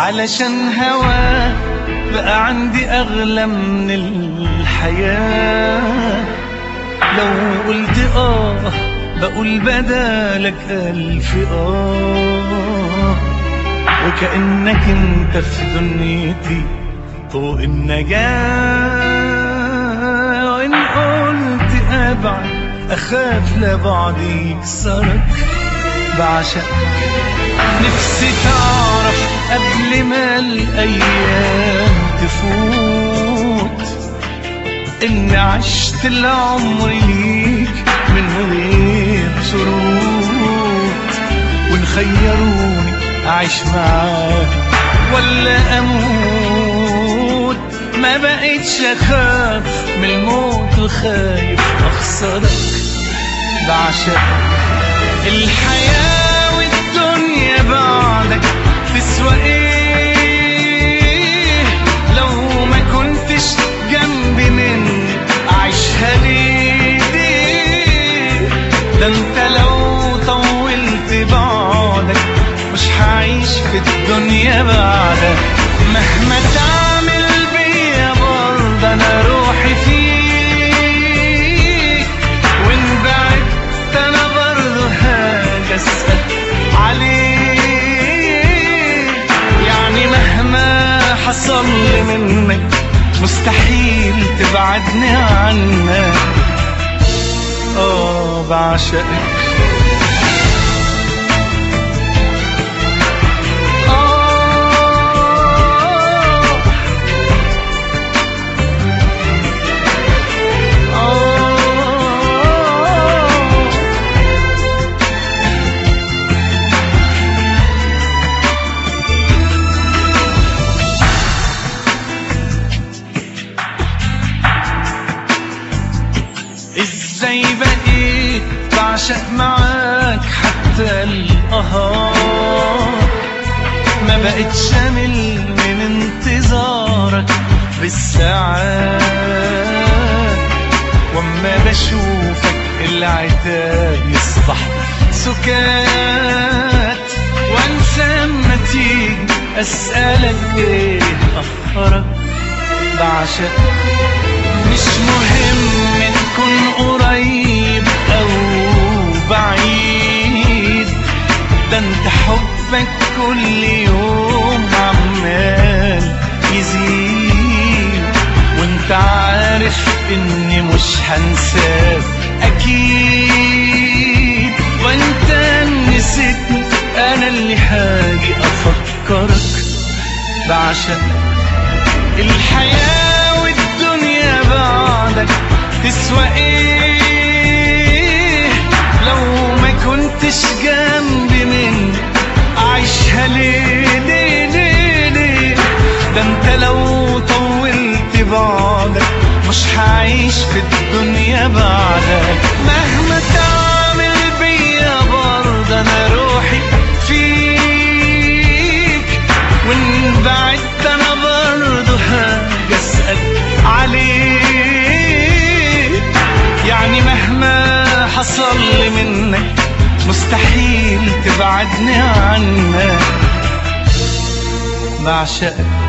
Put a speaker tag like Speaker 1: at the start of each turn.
Speaker 1: علشان هوا بقى عندي أغلى من الحياة لو قلت آه بقول بدالك ألف آه وكأنك انت في دنيتي طوق النجاة وإن قلت أبعد أخاف لبعدي يكسرك بعشقك نفسي تعرف قبل ما الأيام تفوت إني عشت العمر ليك من غير شروط وإن خيروني أعيش معاك ولا أموت ما بقيتش أخاف من الموت وخايف أخسرك بعشقك الحياة والدنيا بعدك تسوى ايه لو ما كنتش جنبي مني اعيشها ليه ليه؟ ده انت لو طولت بعدك مش هعيش في الدنيا بعدك مهما تعمل بيا برضه انا روحي فيك وان بعدت انا برضه هاجي اسال عليك يعني مهما حصل لي منك مستحيل تبعدني عنك اه بعشقك آه آه ازاي بقيت بعشق معاك حتى القهار ما بقتش شامل من انتظارك بالساعات واما بشوفك العتاب يصبح سكات وانسى اما تيجي اسالك ايه اخرك بعشقك مش مهم نكون قريب او بعيد ده انت حبك كل يوم عمال يزيد وانت عارف اني مش هنساك اكيد وانت نسيتني انا اللي هاجي افكرك بعشقك الحياة والدنيا بعدك تسوى ايه لو ما كنتش جنبي مني اعيشها ليه ليه ليه ليه ده انت لو طولت بعدك مش هعيش في الدنيا بعدك مهما تعمل بيا برضه انا روحي فيك وان بعدت انا برضه هاجي اسال عليك يعني مهما حصل لي منك مستحيل تبعدني عنك بعشقك